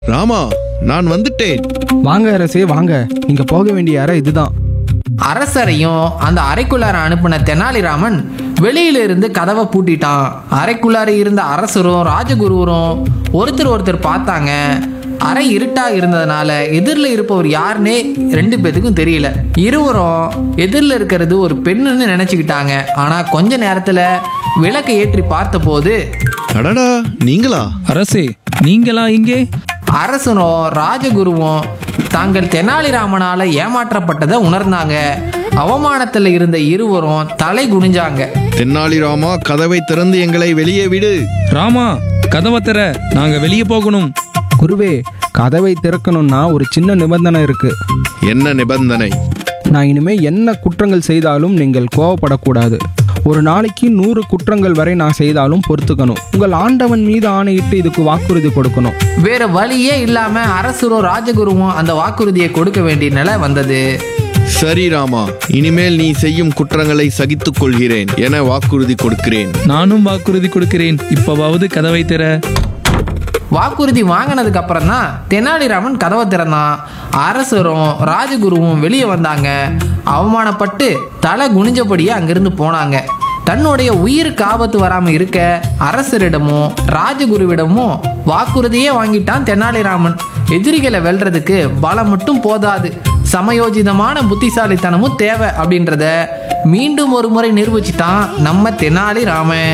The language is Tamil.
ராமா நான் வந்துட்டேன் வாங்க அரசே வாங்க நீங்க போக வேண்டிய அறை இதுதான் அரசரையும் அந்த அறைக்குள்ளார அனுப்பின தெனாலிராமன் வெளியில இருந்து கதவை பூட்டிட்டான் அறைக்குள்ளார இருந்த அரசரும் ராஜகுருவரும் ஒருத்தர் ஒருத்தர் பார்த்தாங்க அறை இருட்டா இருந்ததுனால எதிரில் இருப்பவர் யாருன்னே ரெண்டு பேத்துக்கும் தெரியல இருவரும் எதிரில் இருக்கிறது ஒரு பெண்ணுன்னு நினைச்சுக்கிட்டாங்க ஆனா கொஞ்ச நேரத்துல விளக்கை ஏற்றி பார்த்தபோது அடடா நீங்களா அரசே நீங்களா இங்கே அரசனும் ராஜகுருவும் தாங்கள் தெனாலிராமனால ஏமாற்றப்பட்டதை உணர்ந்தாங்க அவமானத்துல இருந்த இருவரும் தலை குனிஞ்சாங்க தென்னாலிராமா கதவை திறந்து எங்களை வெளியே விடு ராமா கதவை திற நாங்க வெளியே போகணும் குருவே கதவை திறக்கணும்னா ஒரு சின்ன நிபந்தனை இருக்கு என்ன நிபந்தனை நான் இனிமே என்ன குற்றங்கள் செய்தாலும் நீங்கள் கோவப்படக்கூடாது ஒரு நாளைக்கு நூறு குற்றங்கள் வரை நான் செய்தாலும் பொறுத்துக்கணும் உங்கள் ஆண்டவன் மீது ஆணையிட்டு இதுக்கு வாக்குறுதி கொடுக்கணும் வேற வழியே இல்லாம அரசரும் ராஜகுருவும் அந்த வாக்குறுதியை கொடுக்க வேண்டிய நிலை வந்தது சரி ராமா இனிமேல் நீ செய்யும் குற்றங்களை சகித்துக் கொள்கிறேன் என வாக்குறுதி கொடுக்கிறேன் நானும் வாக்குறுதி கொடுக்கிறேன் இப்பவாவது கதவை திற வாக்குறுதி வாங்கினதுக்கு அப்புறம் தான் தெனாலிராமன் கதவை திறந்தான் அரசரும் ராஜகுருவும் வெளியே வந்தாங்க அவமானப்பட்டு தலை குனிஞ்சபடியே அங்கிருந்து போனாங்க தன்னுடைய உயிருக்கு ஆபத்து வராம இருக்க அரசரிடமும் ராஜகுருவிடமும் வாக்குறுதியே வாங்கிட்டான் தெனாலிராமன் எதிரிகளை வெல்றதுக்கு பலம் மட்டும் போதாது சமயோஜிதமான புத்திசாலித்தனமும் தேவை அப்படின்றத மீண்டும் ஒரு முறை நிரூபிச்சிட்டான் நம்ம தெனாலிராமன்